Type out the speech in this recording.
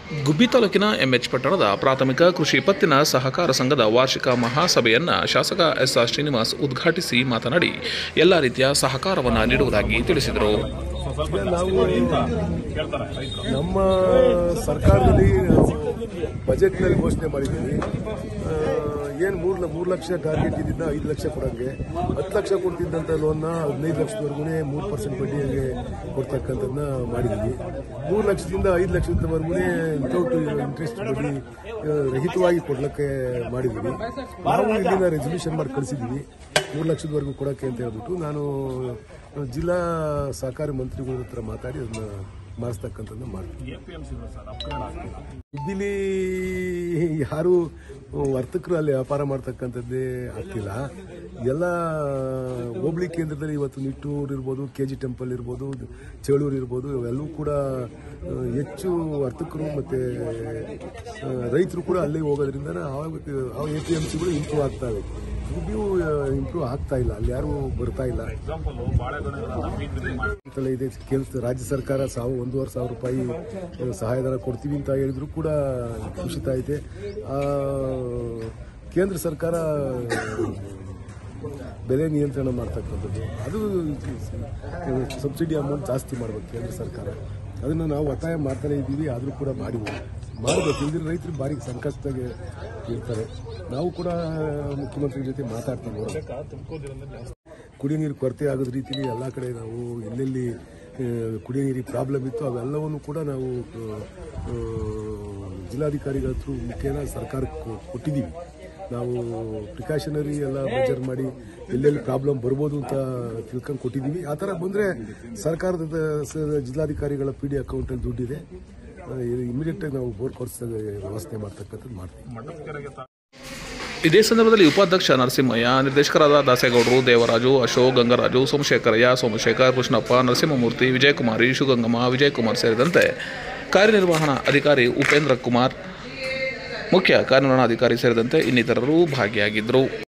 ಗುಬ್ಬಿ ತಾಲೂಕಿನ ಎಂಎಚ್ ಪಟ್ಟಣದ ಪ್ರಾಥಮಿಕ ಕೃಷಿ ಪತ್ತಿನ ಸಹಕಾರ ಸಂಘದ ವಾರ್ಷಿಕ ಮಹಾಸಭೆಯನ್ನು ಶಾಸಕ ಎಸ್ ಆರ್ ಶ್ರೀನಿವಾಸ್ ಉದ್ಘಾಟಿಸಿ ಮಾತನಾಡಿ ಎಲ್ಲ ರೀತಿಯ ಸಹಕಾರವನ್ನು ನೀಡುವುದಾಗಿ ತಿಳಿಸಿದರು ಈಗ ನಾವು ನಮ್ಮ ಸರ್ಕಾರದಲ್ಲಿ ಬಜೆಟ್ನಲ್ಲಿ ಘೋಷಣೆ ಮಾಡಿದ್ದೀವಿ ಏನು ಮೂರು ಮೂರು ಲಕ್ಷ ಟಾರ್ಗೆಟ್ ಇದ್ದಿದ್ದ ಐದು ಲಕ್ಷ ಕೊಡಂಗೆ ಹತ್ತು ಲಕ್ಷ ಕೊಡ್ತಿದ್ದಂಥ ಲೋನ್ನ ಹದಿನೈದು ಲಕ್ಷದವರೆಗೂ ಮೂರು ಪರ್ಸೆಂಟ್ ಬಡ್ಡಿಗೆ ಕೊಡ್ತಕ್ಕಂಥದ್ದನ್ನ ಮಾಡಿದ್ದೀವಿ ಮೂರು ಲಕ್ಷದಿಂದ ಐದು ಲಕ್ಷದವರೆಗೂ ವಿತೌಟ್ ಇಂಟ್ರೆಸ್ಟ್ ಬಡ್ಡಿ ಆ, ರಹಿತವಾಗಿ ಕೊಡ್ಲಿಕ್ಕೆ ಮಾಡಿದ್ದೀವಿ ನಾವು ಇಲ್ಲಿನ ರೆಸಲ್ಯೂಷನ್ ಮಾಡಿ ಕಳಿಸಿದ್ದೀವಿ ಮೂರು ಲಕ್ಷದವರೆಗೂ ಕೊಡೋಕ್ಕೆ ಅಂತ ಹೇಳ್ಬಿಟ್ಟು ನಾನು ಜಿಲ್ಲಾ ಸಹಕಾರಿ ಮಂತ್ರಿಗಳ ಹತ್ರ ಮಾತಾಡಿ ಅದನ್ನ ಮಾಡಿಸ್ತಕ್ಕಂಥದ್ದನ್ನ ಮಾಡ್ತೀವಿ ಇಲ್ಲಿ ಯಾರು ವರ್ತಕರು ಅಲ್ಲಿ ವ್ಯಾಪಾರ ಮಾಡ್ತಕ್ಕಂಥದ್ದೇ ಆಗ್ತಿಲ್ಲ ಎಲ್ಲ ಹೋಬಳಿ ಕೇಂದ್ರದಲ್ಲಿ ಇವತ್ತು ನಿಟ್ಟೂರು ಇರ್ಬೋದು ಕೆ ಜಿ ಟೆಂಪಲ್ ಇರ್ಬೋದು ಚೇಳೂರು ಇರ್ಬೋದು ಇವೆಲ್ಲವೂ ಕೂಡ ಆ, ಹೆಚ್ಚು ವರ್ತಕರು ಮತ್ತು ರೈತರು ಕೂಡ ಅಲ್ಲೇ ಹೋಗೋದ್ರಿಂದ ಆ ಎ ಪಿ ಎಮ್ ಸಿಗಳು ಇಂಪ್ರೂವ್ ಆಗ್ತವೆ ದುಡ್ಡು ಇಂಪ್ರೂವ್ ಆಗ್ತಾ ಇಲ್ಲ ಅಲ್ಲಿ ಯಾರು ಬರ್ತಾ ಇಲ್ಲ ಅಂತಲೇ ಇದೆ ಕೇಂದ್ರ ರಾಜ್ಯ ಸರ್ಕಾರ ಸಾವು ಒಂದೂವರೆ ಸಾವಿರ ರೂಪಾಯಿ ಆ, ಸಹಾಯಧನ ಕೊಡ್ತೀವಿ ಅಂತ ಹೇಳಿದ್ರು ಕೂಡ ಕುಸಿತ ಐತೆ ಆ, ಕೇಂದ್ರ ಸರ್ಕಾರ ಬೆಲೆ ನಿಯಂತ್ರಣ ಮಾಡ್ತಕ್ಕಂಥದ್ದು ಅದು ಸಬ್ಸಿಡಿ ಅಮೌಂಟ್ ಜಾಸ್ತಿ ಮಾಡ್ಬೇಕು ಕೇಂದ್ರ ಸರ್ಕಾರ ಅದನ್ನು ನಾವು ಒತ್ತಾಯ ಮಾಡ್ತಾನೆ ಇದ್ದೀವಿ ಆದರೂ ಕೂಡ ಮಾಡಿ ಮಾಡಬೇಕು ಇಲ್ದಿರ ರೈತರು ಭಾರಿ ಸಂಕಷ್ಟದಾಗೆ ಇರ್ತಾರೆ ನಾವು ಕೂಡ ಮುಖ್ಯಮಂತ್ರಿ ಜೊತೆ ಮಾತಾಡ್ತೀವಿ ನೋಡೋಣ. ಕುಡಿಯೋ ನೀರು ಕೊರತೆ ಆಗದ ರೀತಿಯಲ್ಲಿ ಎಲ್ಲ ಕಡೆ ನಾವು ಎಲ್ಲೆಲ್ಲಿ ಆ, ಕುಡಿಯೋ ನೀರಿಗೆ ಪ್ರಾಬ್ಲಮ್ ಇತ್ತು ಅವೆಲ್ಲವನ್ನು ಕೂಡ ನಾವು ಆ, ಆ, ಜಿಲ್ಲಾಧಿಕಾರಿಗಳ ಹತ್ರ ಮುಖೇನ ಸರ್ಕಾರಕ್ಕೆ ಕೊ- ಕೊಟ್ಟಿದ್ದೀವಿ ನಾವು ಪ್ರಿಕಾಷನರಿ ಎಲ್ಲ ಮೆಜರ್ ಮಾಡಿ ಎಲ್ಲೆಲ್ಲಿ ಪ್ರಾಬ್ಲಮ್ ಬರ್ಬೋದು ಅಂತ ತಿಳ್ಕೊಂಡು ಕೊಟ್ಟಿದ್ದೀವಿ ಆ ಥರ ಬಂದರೆ ಸರ್ಕಾರದ ಸ- ಜಿಲ್ಲಾಧಿಕಾರಿಗಳ ಪಿ ಡಿ ಅಕೌಂಟಲ್ಲಿ ದುಡ್ಡಿದೆ ಇಮಿಡಿಯೇಟಾಗಿ ನಾವು ಬೋರ್ ಕೊಡಿಸ ವ್ಯವಸ್ಥೆ ಮಾಡ್ತಕ್ಕಂಥದ್ದು ಮಾಡ್ತೀವಿ ಇದೇ ಸಂದರ್ಭದಲ್ಲಿ ಉಪಾಧ್ಯಕ್ಷ ನರಸಿಂಹಯ್ಯ ನಿರ್ದೇಶಕರಾದ ದಾಸೇಗೌಡರು ದೇವರಾಜು ಅಶೋಕ್ ಗಂಗರಾಜು ಸೋಮಶೇಖರಯ್ಯ ಸೋಮಶೇಖರ್ ಕೃಷ್ಣಪ್ಪ ನರಸಿಂಹಮೂರ್ತಿ ವಿಜಯಕುಮಾರಿ ಶಿವಗಂಗಮ್ಮ ವಿಜಯಕುಮಾರ್ ಸೇರಿದಂತೆ ಕಾರ್ಯನಿರ್ವಹಣಾ ಅಧಿಕಾರಿ ಉಪೇಂದ್ರ ಕುಮಾರ್ ಮುಖ್ಯ ಕಾರ್ಯನಿರ್ವಹಣಾಧಿಕಾರಿ ಸೇರಿದಂತೆ ಇನ್ನಿತರರು ಭಾಗಿಯಾಗಿದ್ದರು